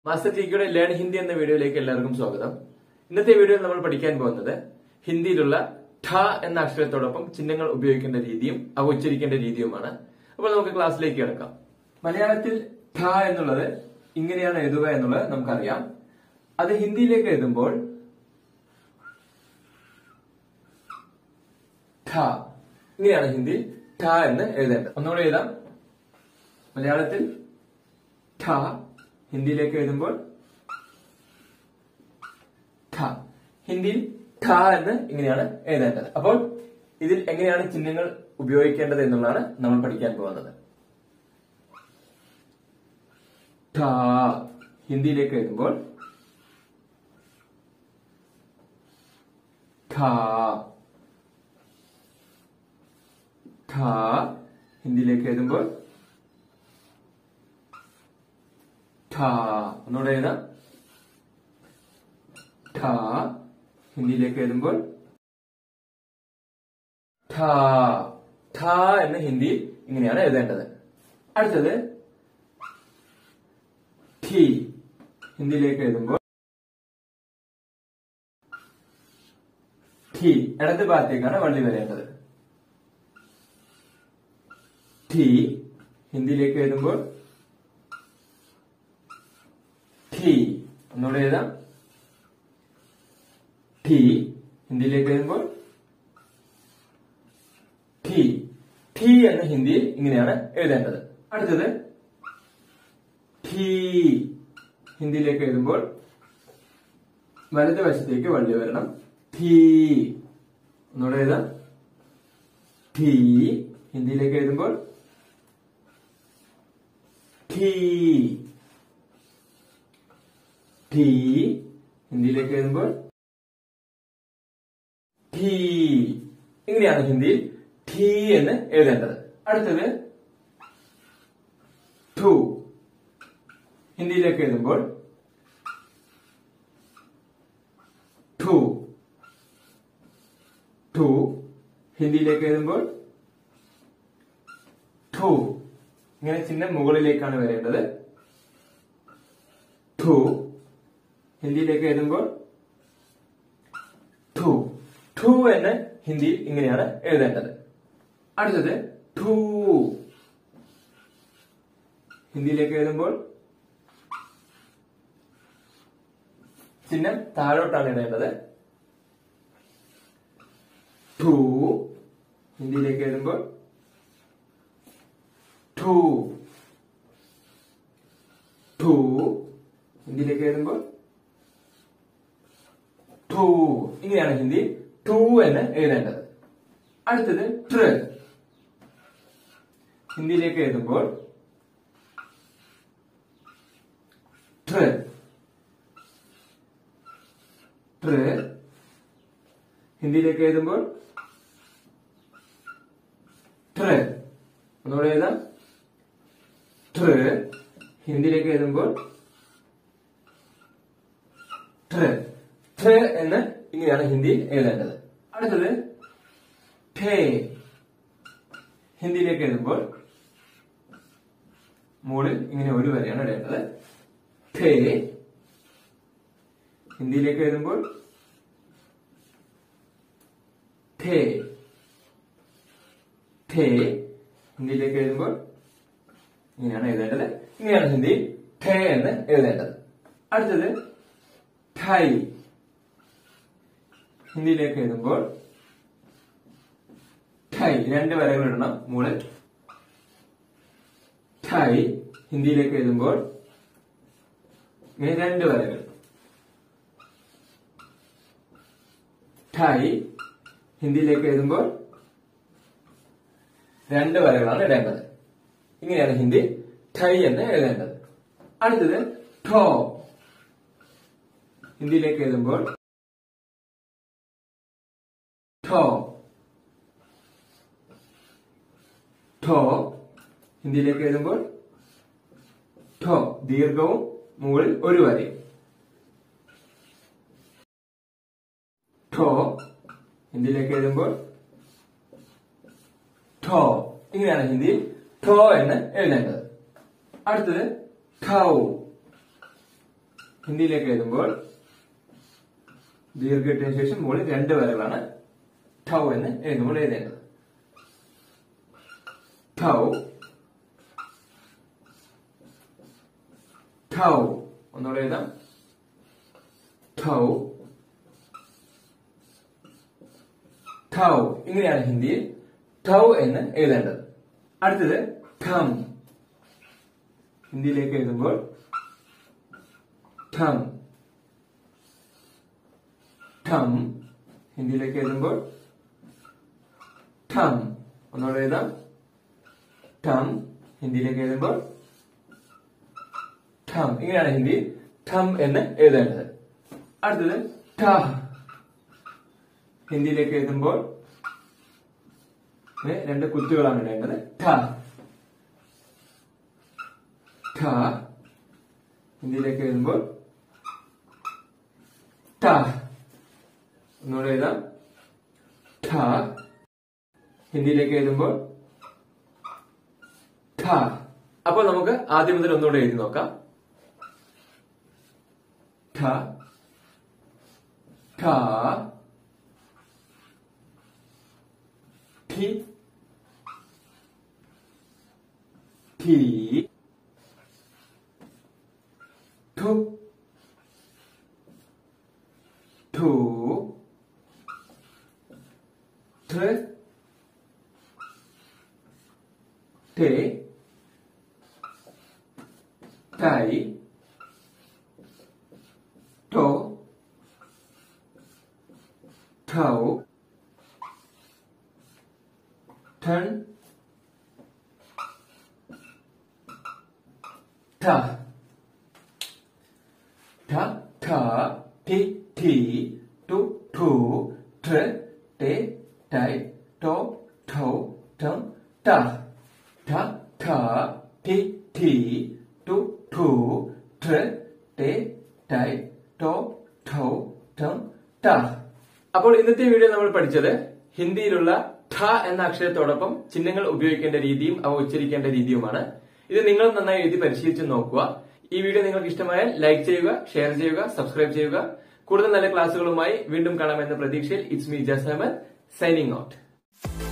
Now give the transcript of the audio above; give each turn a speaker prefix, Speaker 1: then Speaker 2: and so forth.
Speaker 1: master ടിക്കിയുടെ learn Hindi എന്ന വീഡിയോയിലേക്ക് എല്ലാവർക്കും സ്വാഗതം ഇന്നത്തെ വീഡിയോയിൽ നമ്മൾ പഠിക്കാൻ പോകുന്നത് ഹിന്ദിയിലുള്ള ഠ എന്ന അക്ഷരത്തോടൊപ്പം ചിഹ്നങ്ങൾ ഉപയോഗിക്കേണ്ട രീതിയും അവ ഉച്ചരിക്കേണ്ട രീതിയുമാണ് അപ്പോൾ നമുക്ക് ക്ലാസ്സിലേക്ക് കിടക്കാം മലയാളത്തിൽ ഠ എന്നുള്ളത് ഇങ്ങനെയാണ് എഴുതുക എന്നുള്ളത് നമുക്കറിയാം അത് ഹിന്ദിയിലേക്ക് എഴുതുമ്പോൾ ഠ ഇങ്ങനെയാണ് ഹിന്ദിയിൽ ഠ എന്ന് എഴുതേണ്ടത് ഒന്നുകൂടെ എഴുതാം മലയാളത്തിൽ ഠ ഹിന്ദിയിലേക്ക് എഴുതുമ്പോൾ ഠ ഹിന്ദിയിൽ ഠ എന്ന് ഇങ്ങനെയാണ് എഴുതേണ്ടത് അപ്പോൾ ഇതിൽ എങ്ങനെയാണ് ചിഹ്നങ്ങൾ ഉപയോഗിക്കേണ്ടത് എന്നുള്ളതാണ് നമ്മൾ പഠിക്കാൻ പോകുന്നത് ഠ ഹിന്ദിയിലേക്ക് എഴുതുമ്പോൾ ഠ ഠ ഹിന്ദിയിലേക്ക് എഴുതുമ്പോൾ ഠ ഒന്നുകൂടെ എഴുതാം ഠ ഹിന്ദിയിലേക്ക് എഴുതുമ്പോൾ ഠ ഠ എന്ന് ഹിന്ദിയിൽ ഇങ്ങനെയാണ് എഴുതേണ്ടത് അടുത്തത് ഠി ഹിന്ദിയിലേക്ക് എഴുതുമ്പോൾ ഠി ഇടത് ഭാഗത്തേക്കാണ് വള്ളി വരേണ്ടത് ഠി ഹിന്ദിയിലേക്ക് എഴുതുമ്പോൾ ഠി ഒന്നുകൂടെ എഴുതാം ഠി ഹിന്ദിയിലേക്ക് എഴുതുമ്പോൾ ഠി ഠി എന്ന ഹിന്ദിയിൽ ഇങ്ങനെയാണ് എഴുതേണ്ടത് അടുത്തത് ഠീ ഹിന്ദിയിലേക്ക് എഴുതുമ്പോൾ വലതുവശത്തേക്ക് വള്ളി വരണം ഠീ ഒന്നുകൂടെ എഴുതാം ഠീ ഹിന്ദിയിലേക്ക് എഴുതുമ്പോൾ ഠീ ഠീ ഹിന്ദിയിലേക്ക് എഴുതുമ്പോൾ ഠീ ഇങ്ങനെയാണ് ഹിന്ദിയിൽ ഠീ എന്ന് എഴുതേണ്ടത് അടുത്തത് ഠു ഹിന്ദിയിലേക്ക് എഴുതുമ്പോൾ ഠു ഠു ഹിന്ദിയിലേക്ക് എഴുതുമ്പോൾ ഠു ഇങ്ങനെ ചിഹ്നം മുകളിലേക്കാണ് വരേണ്ടത് ഠു ഹിന്ദിയിലേക്ക് എഴുതുമ്പോൾ ഠു ഠു എന്ന് ഹിന്ദിയിൽ ഇങ്ങനെയാണ് എഴുതേണ്ടത് അടുത്തത് ഠൂ ഹിന്ദിയിലേക്ക് എഴുതുമ്പോൾ ചിഹ്നം താഴോട്ടാണ് ഇടേണ്ടത് ഠൂ ഹിന്ദിയിലേക്ക് എഴുതുമ്പോൾ ഠൂ ഠൂ ഹിന്ദിയിലേക്ക് എഴുതുമ്പോൾ ഠൂ ഇങ്ങനെയാണ് ഹിന്ദി ഠൂ എന്ന് എഴുതേണ്ടത് അടുത്തത് ട്ര ഹിന്ദിയിലേക്ക് എഴുതുമ്പോൾ ട്ര ട്ര ഹിന്ദിയിലേക്ക് എഴുതുമ്പോൾ ട്ര ഒന്നുകൂടെ എഴുതാം ട്ര ഹിന്ദിയിലേക്ക് എഴുതുമ്പോൾ ട്ര ട്ര എന്ന് ഇങ്ങനെയാണ് ഹിന്ദിയിൽ എഴുതേണ്ടത് അടുത്തത് ഠേ ഹിന്ദിയിലേക്ക് എഴുതുമ്പോൾ മുകളിൽ ഇങ്ങനെ ഒരു വരെയാണ് ഇടേണ്ടത് ഠേ ഹിന്ദിയിലേക്ക് എഴുതുമ്പോൾ ഠേ ഠേ ഹിന്ദിയിലേക്ക് എഴുതുമ്പോൾ ഇങ്ങനെയാണ് എഴുതേണ്ടത് ഇങ്ങനെയാണ് ഹിന്ദി ഠേ എന്ന് എഴുതേണ്ടത് അടുത്തത് ഠൈ ഹിന്ദിയിലേക്ക് എഴുതുമ്പോൾ ഠൈ രണ്ട് വരകൾ ഇടണം മുകളിൽ ഠൈ ഹിന്ദിയിലേക്ക് എഴുതുമ്പോൾ ഇങ്ങനെ രണ്ട് വരകൾ ഠൈ ഹിന്ദിയിലേക്ക് എഴുതുമ്പോൾ രണ്ട് വരകളാണ് ഇടേണ്ടത് ഇങ്ങനെയാണ് ഹിന്ദി ഠൈ എന്ന് എഴുതേണ്ടത് അടുത്തത് ഠോ ഹിന്ദിയിലേക്ക് എഴുതുമ്പോൾ ഠോ ഠോ ഹിന്ദിയിലേക്ക് എഴുതുമ്പോൾ ഠോ ദീർഘവും മുകളിൽ ഒരു വരയും ഠോ ഹിന്ദിയിലേക്ക് എഴുതുമ്പോൾ ഠോ ഇങ്ങനെയാണ് ഹിന്ദിയിൽ ഠോ എന്ന് എഴുതേണ്ടത് അടുത്തത് ഠൗ ഹിന്ദിയിലേക്ക് എഴുതുമ്പോൾ ദീർഘത്തിന് ശേഷം മുകളിൽ രണ്ട് വരകളാണ് ഠൗ എന്ന് എഴുതുമ്പോൾ എഴുതേണ്ടത് ഠൗ ഠൗ ഒന്നുകൂടെ എഴുതാം ഠൗ ഠൗ ഇങ്ങനെയാണ് ഹിന്ദിയിൽ ഠൗ എന്ന് എഴുതേണ്ടത് അടുത്തത് ഠം ഹിന്ദിയിലേക്ക് എഴുതുമ്പോൾ ഠം ഠം ഹിന്ദിയിലേക്ക് എഴുതുമ്പോൾ ഠം ഒന്നുകൂടെ എഴുതാം ഠം ഹിന്ദിയിലേക്ക് എഴുതുമ്പോൾ ഠം ഇങ്ങനെയാണ് ഹിന്ദി ഠം എന്ന് എഴുതേണ്ടത് അടുത്തത് ഠ ഹിന്ദിയിലേക്ക് എഴുതുമ്പോൾ ഏ, രണ്ട് കുത്തുകളാണ് ഇടേണ്ടത് ഠ ഠ ഹിന്ദിയിലേക്ക് എഴുതുമ്പോൾ ഠ ഒന്നുകൂടെ എഴുതാം ഠ ഹിന്ദിയിലേക്ക് എഴുതുമ്പോൾ ഠ അപ്പോൾ നമുക്ക് ആദ്യം മുതൽ ഒന്നുകൂടെ എഴുതി നോക്കാം ഠ ഠ ഠി ഠി ഠു ഠു ഠ ഠേ ടൈ ടോ ഠൗ ഠൺ ഠ ഠ ഠ ഠി ഠി ടു ഠു ഠ ടേ ടൈ ടോ ഠൗ ഠം ഠ ഠ ഠ ഠി ഠി ടു ഠു ഠ ടേ ടൈ ടോ ഠൗ ഠം ഠ അപ്പോൾ ഇന്നത്തെ വീഡിയോ നമ്മൾ പഠിച്ചത് ഹിന്ദിയിലുള്ള ഠ എന്ന അക്ഷരത്തോടൊപ്പം ചിഹ്നങ്ങൾ ഉപയോഗിക്കേണ്ട രീതിയും അവ ഉച്ചരിക്കേണ്ട രീതിയുമാണ് ഇത് നിങ്ങൾ നന്നായി എഴുതി പരിശീലിച്ച് നോക്കുക ഈ വീഡിയോ നിങ്ങൾക്ക് ഇഷ്ടമായാൽ ലൈക്ക് ചെയ്യുക ഷെയർ ചെയ്യുക സബ്സ്ക്രൈബ് ചെയ്യുക കൂടുതൽ നല്ല ക്ലാസ്സുകളുമായി വീണ്ടും കാണാമെന്ന പ്രതീക്ഷയിൽ ഇറ്റ്സ് മീ ജസ് അഹമ്മദ് സൈനിങ് ഔട്ട്